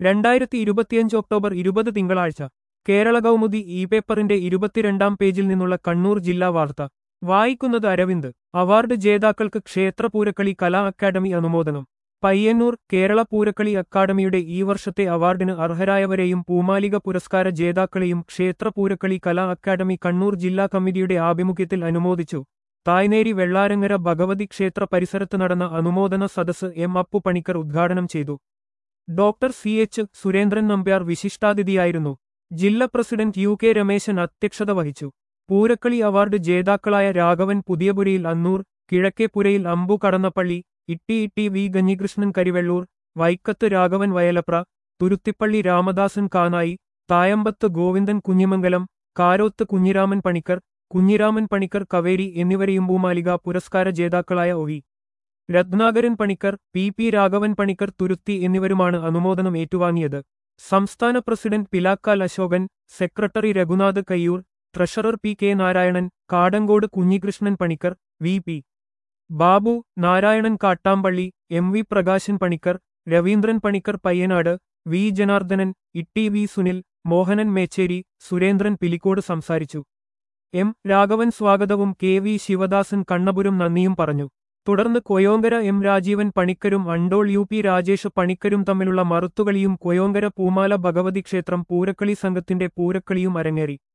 രണ്ടായിരത്തി ഇരുപത്തിയഞ്ച് ഒക്ടോബർ ഇരുപത് തിങ്കളാഴ്ച കേരള കൗമുദി ഇ പേപ്പറിന്റെ ഇരുപത്തിരണ്ടാം പേജിൽ നിന്നുള്ള കണ്ണൂർ ജില്ലാ വാർത്ത വായിക്കുന്നത് അരവിന്ദ് അവാർഡ് ജേതാക്കൾക്ക് ക്ഷേത്ര പൂരക്കളി കലാ അക്കാദമി അനുമോദനം പയ്യന്നൂർ കേരള പൂരക്കളി അക്കാദമിയുടെ ഈ വർഷത്തെ അവാർഡിന് അർഹരായവരെയും പൂമാലിക പുരസ്കാര ജേതാക്കളെയും ക്ഷേത്ര പൂരക്കളി കലാ അക്കാദമി കണ്ണൂർ ജില്ലാ കമ്മിറ്റിയുടെ ആഭിമുഖ്യത്തിൽ അനുമോദിച്ചു തായ്നേരി വെള്ളാരങ്ങര ഭഗവതി ക്ഷേത്ര പരിസരത്ത് നടന്ന അനുമോദന സദസ്സ് എം അപ്പു പണിക്കർ ഉദ്ഘാടനം ചെയ്തു doctor C H Surendran Nambiar വിശിഷ്ടാതിഥിയായിരുന്നു ജില്ലാ പ്രസിഡന്റ് യു കെ രമേശൻ അധ്യക്ഷത വഹിച്ചു പൂരക്കളി അവാർഡ് ജേതാക്കളായ രാഘവൻ പുതിയപുരയിൽ അന്നൂർ കിഴക്കേപ്പുരയിൽ അമ്പു കടന്നപ്പള്ളി ഇട്ടി ഇട്ടി വി ഗഞ്ഞികൃഷ്ണൻ കരിവെള്ളൂർ വൈക്കത്ത് രാഘവൻ വയലപ്ര തുരുത്തിപ്പള്ളി രാമദാസൻ കാനായി തായമ്പത്ത് ഗോവിന്ദൻ കുഞ്ഞിമംഗലം കാരോത്ത് കുഞ്ഞിരാമൻ പണിക്കർ കുഞ്ഞിരാമൻ പണിക്കർ കവേരി എന്നിവരെയും ഭൂമാലിക പുരസ്കാര ജേതാക്കളായ O V Rathnakaran Panicker P P Raghavan Panicker Thuruthi എന്നിവരുമാണ് അനുമോദനം ഏറ്റുവാങ്ങിയത് സംസ്ഥാന president Pilakkal Ashokan secretary Raghunath Kayyur treasurer P K Narayanan Kadankode Kunhikrishnan Panicker V P Babu Narayanan Kattampally M V Prakashan Panicker Raveendran Panicker Payyanad V Janardhanan Itti V Sunil Mohanan Mecheri Surendran Pilicode സംസാരിച്ചു എം രാഘവൻ സ്വാഗതവും കെ വി ശിവദാസൻ കണ്ണപുരം നന്ദിയും പറഞ്ഞു തുടർന്ന് കൊയോങ്കര എം രാജീവൻ പണിക്കരും അണ്ടോൾ യു പി രാജേഷ് പണിക്കരും തമ്മിലുള്ള മറുത്തുകളിയും കൊയോങ്കര പൂമാല ഭഗവതി ക്ഷേത്രം പൂരക്കളി സംഘത്തിന്റെ പൂരക്കളിയും അരങ്ങേറി